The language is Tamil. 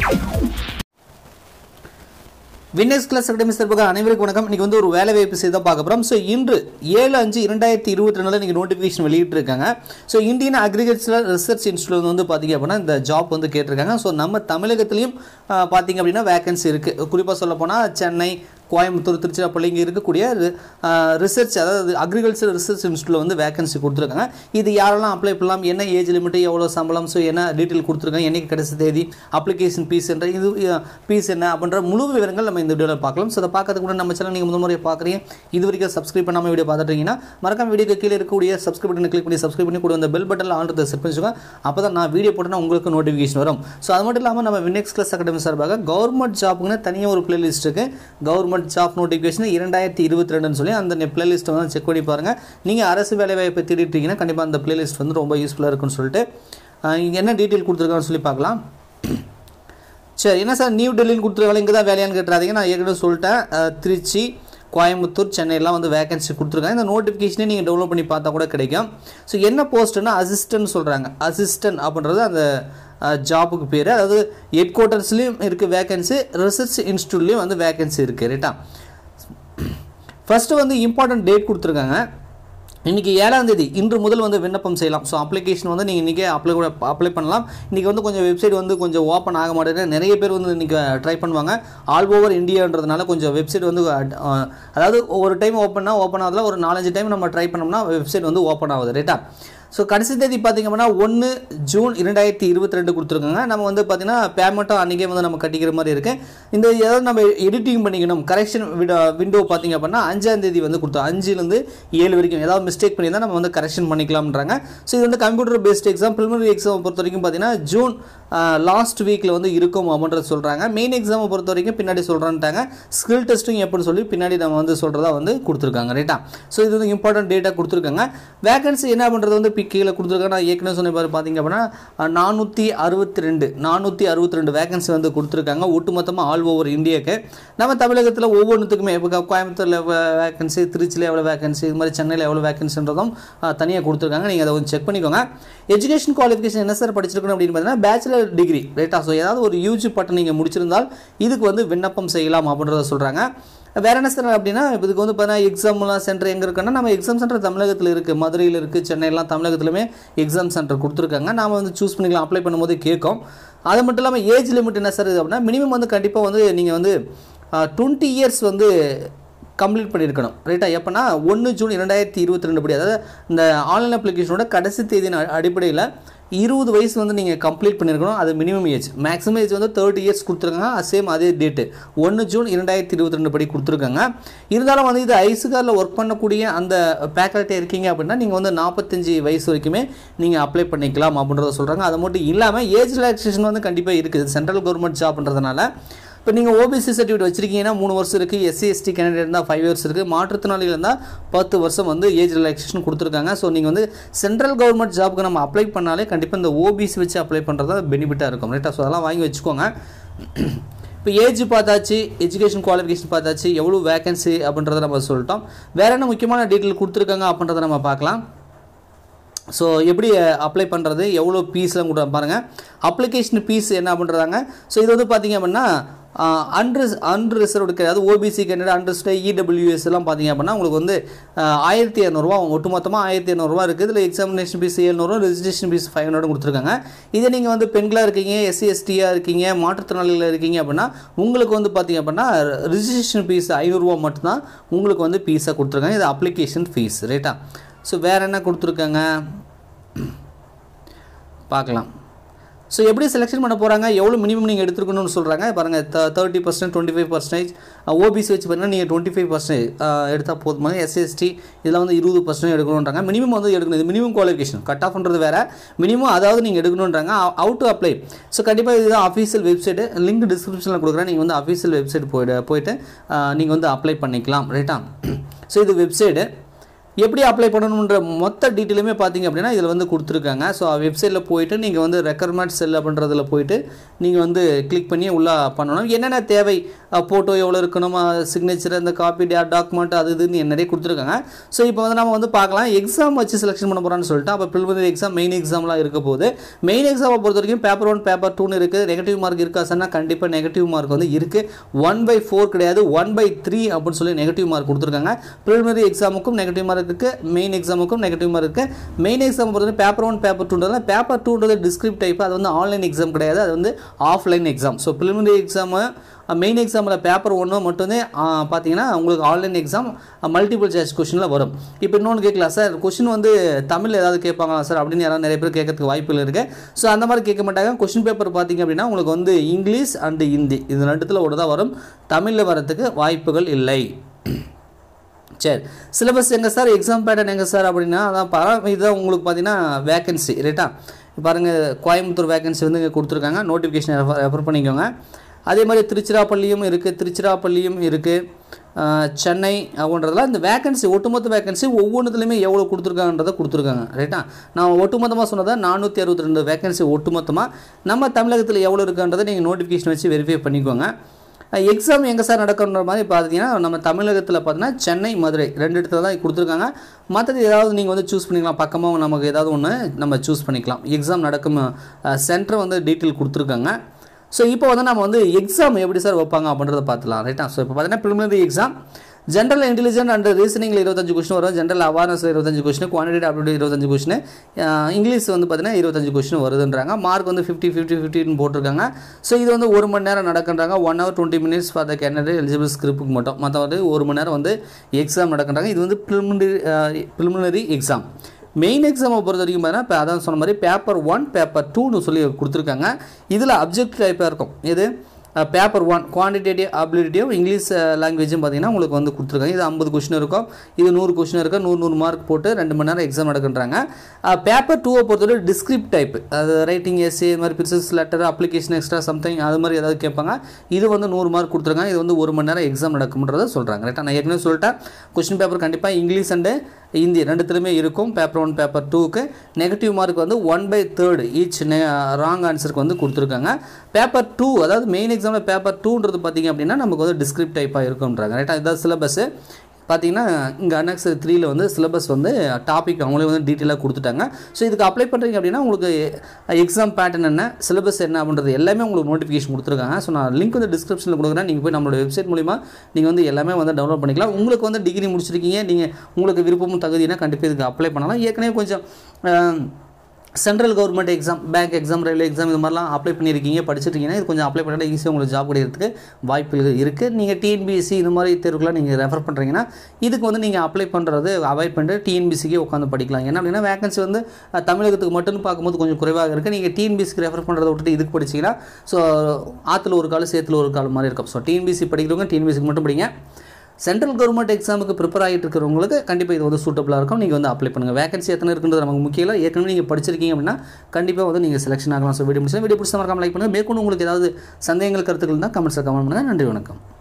வின்னர்ஸ் கிளாஸ் அகாடமி சார்பாக அனைவருக்கும் வணக்கம் இன்னைக்கு வந்து ஒரு வேலை வாய்ப்பு செய்து தான் பார்க்க போகிறோம் ஸோ இன்று ஏழு அஞ்சு இரண்டாயிரத்தி இருபத்தி ரெண்டில் நீங்கள் நோட்டிஃபிகேஷன் வெளியிட்டிருக்காங்க so Indian agricultural research institute வந்து பார்த்தீங்க அப்படின்னா இந்த ஜாப் வந்து கேட்டிருக்காங்க ஸோ நம்ம தமிழகத்திலையும் ஆஹ், பார்த்தீங்க அப்படின்னா வேகன்சி இருக்குது குறிப்பாக சொல்ல போனால் சென்னை கோயம்புத்தூர் திருச்சிராப்பள்ளி இங்கே இருக்கக்கூடிய ரிசர்ச் அதாவது அக்ரிகல்ச்சர் ரிசர்ச் இன்ஸ்டியூட்டில் வந்து வேகன்சி கொடுத்துருக்காங்க இது யாரெல்லாம் அப்ளை பண்ணலாம் என்ன ஏஜ் லிமிட் எவ்வளோ சம்பளம் ஸோ என்ன டீட்டெயில் கொடுத்துருக்காங்க என்னைக்கு கடைசி தேதி அப்ளிகேஷன் ஃபீஸ் என்ற இது ஃபீஸ் என்ன அப்படின்ற முழு விவரங்கள் நம்ம இந்த வீடியோவில் பார்க்கலாம் ஸோ அதை பார்க்கறதுக்கு முன்னாடி நம்ம சேனல் நீங்கள் முதல் முறையை பார்க்குறீங்க இது வரைக்கும் சப்ஸ்கிரைப் பண்ணாமல் வீடியோ பார்த்துட்டீங்கன்னா மறக்காம வீடியோக்கு கீழே இருக்கக்கூடிய சப்ஸ்கிரைப் பட்டனை கிளிக் பண்ணி சப்ஸ்கிரைப் பண்ணி கூட அந்த பெல் பட்டனில் ஆல்ரெடி செட் பண்ணிச்சுக்கோங்க அப்போ தான் நான் வீடியோ போட்டேன்னா உங்களுக்கு நோட்டிஃபிகேஷன் வரும் ஸோ அது மட்டும் இல்லாமல் நம்ம வினெக்ஸ் கிளாஸ் அகாடமி சார்பாக கவர்மெண்ட் ஜாப்புக்குன்னு தனியாக ஒரு பிளேலிஸ்ட் இருக்குது கவர்மெண்ட் ஜாப் நோட்டிஃபிகேஷன் இரண்டாயிரத்தி இருபத்தி ரெண்டுன்னு சொல்லி அந்த பிளேலிஸ்ட்டை வந்து செக் பண்ணி பாருங்கள் நீங்கள் அரசு வேலைவாய்ப்பை தேடிட்டீங்கன்னா கண்டிப்பாக அந்த பிளேலிஸ்ட் வந்து ரொம்ப யூஸ்ஃபுல்லாக இருக்குன்னு சொல்லிட்டு அஹ், இங்க என்ன டீட்டெயில் கொடுத்துருக்கான்னு சொல்லி பார்க்கலாம் சரி என்ன சார் நியூ டெல்லின்னு கொடுத்துருக்காங்க இங்கே தான் வேலையான்னு கேட்டுறாதீங்க நான் ஏற்கனவே சொல்லிட்டேன் அஹ், திருச்சி கோயம்புத்தூர் சென்னையெல்லாம் வந்து வேகன்சி கொடுத்துருக்காங்க இந்த நோட்டிஃபிகேஷனே நீங்கள் டவுன்லோட் பண்ணி பார்த்தா கூட கிடைக்கும் ஸோ என்ன போஸ்ட்டுன்னா அசிஸ்டன்ட் சொல்கிறாங்க அசிஸ்டன்ட் அப்படின்றது அந்த ஜாபுக்கு பேர் அதாவது ஹெட் குவார்ட்டர்ஸ்லேயும் இருக்குது வேகன்சி ரிசர்ச் இன்ஸ்டியூட்லேயும் வந்து வேகன்சி இருக்குது ரைட்டா ஃபஸ்ட்டு வந்து இம்பார்ட்டன்ட் டேட் கொடுத்துருக்காங்க இன்றைக்கி ஏழாம் தேதி இன்று முதல் வந்து விண்ணப்பம் செய்யலாம் ஸோ அப்ளிகேஷன் வந்து நீங்கள் இன்றைக்கே அப்ளை கூட அப்ளை பண்ணலாம் இன்றைக்கி வந்து கொஞ்சம் வெப்சைட் வந்து கொஞ்சம் ஓப்பன் ஆக மாட்டேங்குது நிறைய பேர் வந்து இன்றைக்கி ட்ரை பண்ணுவாங்க ஆல் ஓவர் இந்தியான்றதுனால கொஞ்சம் வெப்சைட் வந்து அஹ், அதாவது ஒரு டைம் ஓப்பன்னா ஓப்பன் ஆகுதுல ஒரு நாலஞ்சு டைம் நம்ம ட்ரை பண்ணோம்னா வெப்சைட் வந்து ஓப்பன் ஆகுது ரைட்டா ஸோ கடைசி தேதி பார்த்தீங்க அப்படின்னா ஒன்று ஜூன் இரண்டாயிரத்தி இருபத்தி ரெண்டு கொடுத்துருக்காங்க நம்ம வந்து பார்த்தீங்கன்னா பேமெண்ட்டும் அன்றைக்கே வந்து நம்ம கட்டிக்கிற மாதிரி இருக்குது இந்த ஏதாவது நம்ம எடிட்டிங் பண்ணிக்கணும் கரெக்ஷன் விண்டோ பார்த்தீங்க அப்படின்னா அஞ்சாம் தேதி வந்து கொடுத்தோம் அஞ்சுலேருந்து ஏழு வரைக்கும் ஏதாவது மிஸ்டேக் பண்ணியிருந்தால் நம்ம வந்து கரெக்ஷன் பண்ணிக்கலாம்ன்றாங்க ஸோ இது வந்து computer based exam preliminary exam பொறுத்த வரைக்கும் பார்த்தீங்கன்னா ஜூன் லாஸ்ட் வீக்கில் வந்து இருக்கும் அப்படின்றது சொல்கிறாங்க மெயின் எக்ஸாமை பொறுத்த வரைக்கும் பின்னாடி சொல்கிறான்ட்டாங்க ஸ்கில் டெஸ்ட்டும் எப்படின்னு சொல்லி பின்னாடி நம்ம வந்து சொல்கிறதா வந்து கொடுத்துருக்காங்க ரைட்டா ஸோ இது வந்து இம்பார்ட்டன்ட் டேட்டா கொடுத்துருக்காங்க வேகன்சி என்ன பண்ணுறது வந்து இப்போ கீழே கொடுத்துருக்காங்க நான் ஏற்கனவே சொன்ன பாரு பார்த்தீங்க அப்படின்னா நானூற்றி அறுபத்தி ரெண்டு நானூற்றி அறுபத்தி ரெண்டு வேகன்சி வந்து கொடுத்துருக்காங்க ஒட்டுமொத்தமாக ஆல் ஓவர் இந்தியாவுக்கு நம்ம தமிழகத்தில் ஒவ்வொன்றுத்துக்குமே இப்போ கோயம்புத்தூரில் வேகன்சி திருச்சியில் எவ்வளோ வேகன்சி இது மாதிரி சென்னையில் எவ்வளோ வேகன்சின்றதும் தனியாக கொடுத்துருக்காங்க நீங்கள் அதை கொஞ்சம் செக் பண்ணிக்கோங்க எஜுகேஷன் குவாலிஃபிகேஷன் என்ன சார் படிச்சிருக்கணும் அப்படின்னு பார்த்தீங்கன்னா பேச்சுலர் டிகிரி ரைட்டா ஸோ ஏதாவது ஒரு யூஜி பட்டம் நீங்கள் முடிச்சிருந்தால் இதுக்கு வந்து விண்ணப்பம் செய்யலாம் அப்படின்றத சொல்கிறாங்க வேற என்ன சார் அப்படின்னா இப்ப இதுக்கு வந்து பார்த்தீங்கன்னா எக்ஸாம்லாம் சென்டர் எங்கே இருக்குன்னா நம்ம எக்ஸாம் சென்டர் தமிழகத்தில் இருக்குது மதுரையில் இருக்குது சென்னையெல்லாம் தமிழகத்துலையுமே எக்ஸாம் சென்டர் கொடுத்துருக்காங்க நாம வந்து சூஸ் பண்ணிக்கலாம் அப்ளை பண்ணும்போது கேட்கும் அது மட்டும் இல்லாமல் ஏஜ் லிமிட் என்ன சார் இது அப்படின்னா மினிமம் வந்து கண்டிப்பாக வந்து நீங்கள் வந்து டுவெண்ட்டி இயர்ஸ் வந்து கம்ப்ளீட் பண்ணியிருக்கணும் ரைட்டா எப்போனா ஒன்று ஜூன் இரண்டாயிரத்தி இருபத்தி ரெண்டு படி அதாவது இந்த ஆன்லைன் அப்ளிகேஷனோட கடைசி தேதியின் அ- அடிப்படையில் இருபது வயசு வந்து நீங்கள் கம்ப்ளீட் பண்ணியிருக்கணும் அது மினிமம் ஏஜ் மேக்ஸிமம் ஏஜ் வந்து தேர்ட்டி இயர்ஸ் கொடுத்துருக்காங்க சேம் அதே டேட்டு ஒன்று ஜூன் இரண்டாயிரத்தி இருபத்தி ரெண்டு படி கொடுத்துருக்காங்க இருந்தாலும் வந்து இது ஐசுகாரில் ஒர்க் பண்ணக்கூடிய அந்த ஃபேக்கல்ட்டி இருக்கீங்க அப்படின்னா நீங்கள் வந்து நாற்பத்தஞ்சு வயசு வரைக்குமே நீங்கள் அப்ளை பண்ணிக்கலாம் அப்படின்றத சொல்கிறாங்க அது மட்டும் இல்லாமல் ஏஜ் ரிலாக்ஸேஷன் வந்து கண்டிப்பாக இருக்குது சென்ட்ரல் கவர்மெண்ட் ஜாப்ன்றதுனால இப்போ நீங்கள் ஓபிசி சர்டிஃபிகேட் வச்சிருக்கீங்கன்னா மூணு வருஷம் இருக்குது எஸ்சி எஸ்டி கேண்டிடேட் இருந்தால் ஃபைவ் இயர்ஸ் இருக்குது மாற்றுத்திறனாளிகள் இருந்தால் பத்து வருஷம் வந்து ஏஜ் ரிலாக்ஸேஷன் கொடுத்துருக்காங்க ஸோ நீங்கள் வந்து சென்ட்ரல் கவர்மெண்ட் ஜாப்க்கு நம்ம அப்ளை பண்ணாலே கண்டிப்பாக இந்த ஓபிசி வச்சு அப்ளை பண்ணுறது தான் பெனிஃபிட்டாக இருக்கும் ரைட்டா ஸோ அதெல்லாம் வாங்கி வச்சுக்கோங்க இப்போ ஏஜ் பார்த்தாச்சு எஜுகேஷன் குவாலிஃபிகேஷன் பார்த்தாச்சு எவ்வளோ வேகன்சி அப்படின்றத நம்ம சொல்லிட்டோம் வேற என்ன முக்கியமான டீட்டெயில் கொடுத்துருக்காங்க அப்படின்றத நம்ம பார்க்கலாம் ஸோ எப்படி அப்ளை பண்ணுறது எவ்வளோ ஃபீஸ்லாம் கூட பாருங்கள் அப்ளிகேஷன் ஃபீஸ் என்ன பண்ணுறாங்க ஸோ இது வந்து பார்த்தீங்க அப்படின்னா அன்ரிஸ் அன்ரிசர்வ்டு அதாவது ஓபிசி கேண்டிடேட் அன்ரிஸ்டு இடபிள்யூஎஸ் எல்லாம் பார்த்தீங்க அப்படின்னா உங்களுக்கு வந்து ஆஹ், ஆயிரத்தி இரநூறுவா ஒட்டுமொத்தமாக ஆயிரத்தி இரநூறுவா இருக்குது இதில் எக்ஸாமினேஷன் ஃபீஸ் ஏழ்நூறுவா ரெஜிஸ்ட்ரேஷன் ஃபீஸ் ஃபைவ் ஹண்ட்ரட் கொடுத்துருக்காங்க இதே நீங்கள் வந்து பெண்களாக இருக்கீங்க எஸ்சி எஸ்டியாக இருக்கீங்க மாற்றுத்திறனாளிகள் இருக்கீங்க அப்படின்னா உங்களுக்கு வந்து பார்த்தீங்க அப்படின்னா ரிஜிஸ்ட்ரேஷன் ஃபீஸ் ஐநூறுரூவா மட்டும்தான் உங்களுக்கு வந்து ஃபீஸாக கொடுத்துருக்காங்க இது அப்ளிகேஷன் ஃபீஸ் ரைட்டா ஸோ வேறு என்ன கொடுத்துருக்காங்க பார்க்கலாம் ஸோ எப்படி செலெக்ஷன் பண்ண போகிறாங்க எவ்வளோ மினிமம் நீங்கள் எடுத்துருக்கணும்னு சொல்கிறாங்க பாருங்கள் thirty percent twenty five percentage OBC வச்சு பார்த்தீங்கன்னா நீங்கள் டுவெண்ட்டி ஃபைவ் பர்சன்டேஜ் எடுத்தால் போதுமாங்க எஸ்எஸ்டி இதெல்லாம் வந்து இருபது பர்சன்ட் எடுக்கணுன்றாங்க மினிமம் வந்து எடுக்கணும் இது மினிமம் குவாலிஃபிகேஷன் கட் ஆஃப்ன்றது வேறு மினிமம் அதாவது நீங்கள் எடுக்கணுன்றாங்க அவுட் டு அப்ளை ஸோ கண்டிப்பாக இதுதான் அஃபீஷியல் வெப்சைட்டு லிங்க் டிஸ்கிரிப்ஷனில் கொடுக்குறேன் நீங்கள் வந்து அஃபீஷியல் வெப்சைட் போய்ட்டு போயிட்டு நீங்கள் வந்து அப்ளை பண்ணிக்கலாம் ரைட்டா ஸோ இது வெப்சைட்டு எப்படி அப்ளை பண்ணணுன்ற மொத்த டீட்டெயிலுமே பார்த்தீங்க அப்படின்னா இதில் வந்து கொடுத்துருக்காங்க ஸோ வெப்சைட்டில் போயிட்டு நீங்கள் வந்து ரெக்கர்மெண்ட் செல் அப்படின்றதுல போயிட்டு நீங்கள் வந்து கிளிக் பண்ணி உள்ளே பண்ணணும் என்னென்ன தேவை ஃபோட்டோ எவ்வளோ இருக்கணும் சிக்னேச்சர் அந்த காப்பி டாக்குமெண்ட் அது இதுன்னு நிறைய கொடுத்துருக்காங்க ஸோ இப்போ வந்து நம்ம வந்து பார்க்கலாம் எக்ஸாம் வச்சு செலெக்ஷன் பண்ண போகிறான்னு சொல்லிட்டு அப்போ ப்ரிலிமினரி எக்ஸாம் மெயின் எக்ஸாம்லாம் இருக்க போது மெயின் எக்ஸாமை பொறுத்த வரைக்கும் பேப்பர் ஒன் பேப்பர் டூன்னு இருக்குது நெகட்டிவ் மார்க் இருக்கா சார்னா கண்டிப்பாக நெகட்டிவ் மார்க் வந்து இருக்குது ஒன் பை ஃபோர் கிடையாது ஒன் பை த்ரீ அப்படின்னு சொல்லி நெகட்டிவ் மார்க் கொடுத்துருக்காங்க ப்ரிலிமினரி எக்ஸாமுக்கும் நெகட்டிவ் மார்க் இருக்குது மெயின் எக்ஸாமுக்கும் நெகட்டிவ் மார்க் இருக்குது மெயின் எக்ஸாம் பொறுத்த பேப்பர் ஒன் பேப்பர் டூன்றதுல பேப்பர் டூன்றது டிஸ்கிரிப்ட் டைப் அது வந்து ஆன்லைன் எக்ஸாம் கிடையாது அது வந்து offline exam so preliminary exam main எக்ஸாமில் பேப்பர் ஒன்று மட்டும்தான் ஆ, பார்த்தீங்கன்னா உங்களுக்கு ஆன்லைன் எக்ஸாம் மல்டிபிள் சாய்ஸ் கொஷனில் வரும் இப்போ இன்னொன்று கேட்கலாம் சார் கொஷின் வந்து தமிழ் ஏதாவது கேட்பாங்களா சார் அப்படின்னு யாராவது நிறைய பேர் கேட்கறதுக்கு வாய்ப்புகள் இருக்குது ஸோ அந்த மாதிரி கேட்க மாட்டாங்க கொஷின் பேப்பர் பார்த்தீங்க அப்படின்னா உங்களுக்கு வந்து இங்கிலீஷ் அண்டு ஹிந்தி இது ரெண்டுத்தில் ஒரு தான் வரும் தமிழில் வரதுக்கு வாய்ப்புகள் இல்லை சரி சிலபஸ் எங்கே சார் எக்ஸாம் பேட்டர்ன் எங்கே சார் அப்படின்னா அதான் பர இதுதான் உங்களுக்கு பார்த்தீங்கன்னா வேகன்சி ரைட்டா பாருங்கள் கோயம்புத்தூர் வேகன்சி வந்து இங்கே கொடுத்துருக்காங்க நோட்டிஃபிகேஷன் ரெஃபர் ரெஃபர் பண்ணிக்கோங்க அதே மாதிரி திருச்சிராப்பள்ளியும் இருக்குது திருச்சிராப்பள்ளியும் இருக்குது சென்னை அப்படின்றதுலாம் இந்த வேகன்சி ஒட்டுமொத்த வேகன்சி ஒவ்வொன்றுத்துலையுமே எவ்வளோ கொடுத்துருக்காங்கன்றதை கொடுத்துருக்காங்க ரைட்டா நான் ஒட்டுமொத்தமாக சொன்னதை நானூற்றி அறுபத்தி ரெண்டு வேகன்சி ஒட்டுமொத்தமாக நம்ம தமிழகத்தில் எவ்வளோ இருக்குன்றதை நீங்கள் நோட்டிஃபிகேஷன் வச்சு வெரிஃபை பண்ணிக்கோங்க எக்ஸாம் எங்கே சார் நடக்கணுன்ற மாதிரி பார்த்தீங்கன்னா நம்ம தமிழகத்தில் பார்த்தீங்கன்னா சென்னை மதுரை ரெண்டு இடத்துல தான் கொடுத்துருக்காங்க மற்றது ஏதாவது நீங்கள் வந்து சூஸ் பண்ணிக்கலாம் பக்கமாக நமக்கு ஏதாவது ஒன்று நம்ம சூஸ் பண்ணிக்கலாம் எக்ஸாம் நடக்கும் சென்டர் வந்து டீட்டெயில் கொடுத்துருக்காங்க ஸோ இப்போ வந்து நம்ம வந்து எக்ஸாம் எப்படி சார் வைப்பாங்க அப்படின்றத பார்த்துலாம் ரைட்டா ஸோ இப்போ பார்த்தீங்கன்னா preliminary exam general intelligent and ரீசனிங்கில் இருபத்தஞ்சு கொஸ்டின் வரும் ஜென்ரல் அவேர்னஸ் இருபத்தஞ்சு கொஸ்டின் குவான்டிட்டி அப்டிட் இருபத்தஞ்சு கொஸ்டின் இங்கிலீஷ் வந்து பார்த்தீங்கன்னா இருபத்தஞ்சு கொஸ்டின் வருதுன்றாங்க மார்க் வந்து ஃபிஃப்டி ஃபிஃப்டி ஃபிஃப்டின்னு போட்டிருக்காங்க ஸோ இது வந்து ஒரு மணி நேரம் நடக்குன்றாங்க one hour twenty minutes for the candidate eligible ஸ்கிரிப்டுக்கு மட்டும் மற்ற வந்து ஒரு மணி நேரம் வந்து எக்ஸாம் நடக்குன்றாங்க இது வந்து ப்ரிலிமினரி ப்ரிலிமினரி எக்ஸாம் மெயின் எக்ஸாமை பொறுத்த வரைக்கும் பார்த்தீங்கன்னா இப்போ அதான் சொன்ன மாதிரி பேப்பர் ஒன் பேப்பர் டூன்னு சொல்லி கொடுத்துருக்காங்க இதில் அப்ஜெக்ட் டைப்பாக இருக்கும் இது பேப்பர் ஒன் குவான்டிடேட்டிவ் அபிலிட்டியும் இங்கிலீஷ் லாங்குவேஜும் பார்த்தீங்கன்னா உங்களுக்கு வந்து கொடுத்துருக்காங்க இது ஐம்பது கொஷின் இருக்கும் இது நூறு கொஷின் இருக்கும் நூறு நூறு மார்க் போட்டு ரெண்டு மணி நேரம் எக்ஸாம் நடக்குன்றாங்க பேப்பர் டூவை பொறுத்தவரை டிஸ்கிரிப்ட் டைப் அது ரைட்டிங் எஸ்ஏ இது மாதிரி precis letter application extra something அது மாதிரி ஏதாவது கேட்பாங்க இது வந்து நூறு மார்க் கொடுத்துருக்காங்க இது வந்து ஒரு மணி நேரம் எக்ஸாம் நடக்கும்ன்றதை சொல்கிறாங்க ரைட்டா நான் ஏற்கனவே சொல்லிட்டேன் கொஷின் பேப்பர் கண்டிப்பாக இங்கிலீஷ் அண்டு ஹிந்தி ரெண்டுத்துலையுமே இருக்கும் பேப்பர் ஒன் பேப்பர் டூக்கு நெகட்டிவ் மார்க் வந்து one by third each wrong ஆன்சருக்கு வந்து கொடுத்துருக்காங்க பேப்பர் டூ அதாவது மெயின் எக்ஸாமில் பேப்பர் டூன்றது பார்த்தீங்க அப்படின்னா நமக்கு வந்து டிஸ்கிரிப்ட் டைப்பாக இருக்குன்றாங்க ரைட்டா இதான் சிலபஸ்ஸு பார்த்தீங்கன்னா இங்கே அனெக்ஸ் த்ரீல வந்து சிலபஸ் வந்து டாபிக் அவங்களே வந்து டீட்டெயிலாக கொடுத்துட்டாங்க ஸோ இதுக்கு அப்ளை பண்ணுறீங்க அப்படின்னா உங்களுக்கு எக்ஸாம் பேட்டர்ன் என்ன சிலபஸ் என்ன அப்படின்றது எல்லாமே உங்களுக்கு நோட்டிஃபிகேஷன் கொடுத்துருக்காங்க ஸோ நான் லிங்க் வந்து டிஸ்கிரிப்ஷனில் கொடுக்குறேன் நீங்கள் போய் நம்மளோட வெப்சைட் மூலிமா நீங்கள் வந்து எல்லாமே வந்து டவுன்லோட் பண்ணிக்கலாம் உங்களுக்கு வந்து டிகிரி முடிச்சிருக்கீங்க நீங்கள் உங்களுக்கு விருப்பமும் தகுதினா கண்டிப்பாக இதுக்கு அப்ளை பண்ணலாம் ஏற்கனவே கொஞ்சம் அஹ், central government exam bank exam railway exam இது மாதிரிலாம் அப்ளை பண்ணியிருக்கீங்க படிச்சிருக்கீங்கன்னா இது கொஞ்சம் அப்ளை பண்ணிட்டா ஈஸியாக உங்களுக்கு ஜாப் கிடைக்கிறதுக்கு வாய்ப்புகள் இருக்குது நீங்கள் டிஎன்பிஎஸ்சி இது மாதிரி தேர்வுக்குலாம் நீங்கள் ரெஃபர் பண்ணுறீங்கன்னா இதுக்கு வந்து நீங்கள் அப்ளை பண்ணுறது அவாய்ட் பண்ணிட்டு டிஎன்பிசிக்கே உட்காந்து படிக்கலாம் ஏன்னா அப்படின்னா வேகன்சி வந்து அஹ், தமிழகத்துக்கு மட்டும் பார்க்கும்போது கொஞ்சம் குறைவாக இருக்குது நீங்கள் டிஎன்பிசிக்கு ரெஃபர் பண்ணுறதை விட்டுட்டு இதுக்கு படிச்சிங்கன்னா ஸோ ஆற்றுல ஒரு காலம் சேத்துல ஒரு காலம் மாதிரி இருக்கும் ஸோ டிஎன்பிசி படிக்கிறவங்க டிஎன்பிசிக்கு மட்டும் படிங்க சென்ட்ரல் கவர்மெண்ட் எக்ஸாமுக்கு ப்ரிப்பேர் ஆகிட்டு இருக்கிறவங்களுக்கு கண்டிப்பாக இது வந்து சூட்டபுளாக இருக்கும் நீங்கள் வந்து அப்ளை பண்ணுங்கள் வேகன்சி எத்தனை இருக்குன்றது நமக்கு முக்கியம் இல்லை ஏற்கனவே நீங்கள் படிச்சிருக்கீங்க அப்படின்னா கண்டிப்பாக வந்து நீங்கள் செலெக்ஷன் ஆகலாம் ஸோ வீடியோ முடிச்சு வீடியோ பிடிச்ச மறக்காம லைக் பண்ணுங்கள் மேற்கொண்டு உங்களுக்கு ஏதாவது சந்தேகங்கள் கருத்துக்கள் இருந்தால் கமெண்ட்ஸில் கமெண்ட் பண்ணுங்கள் நன்றி வணக்கம்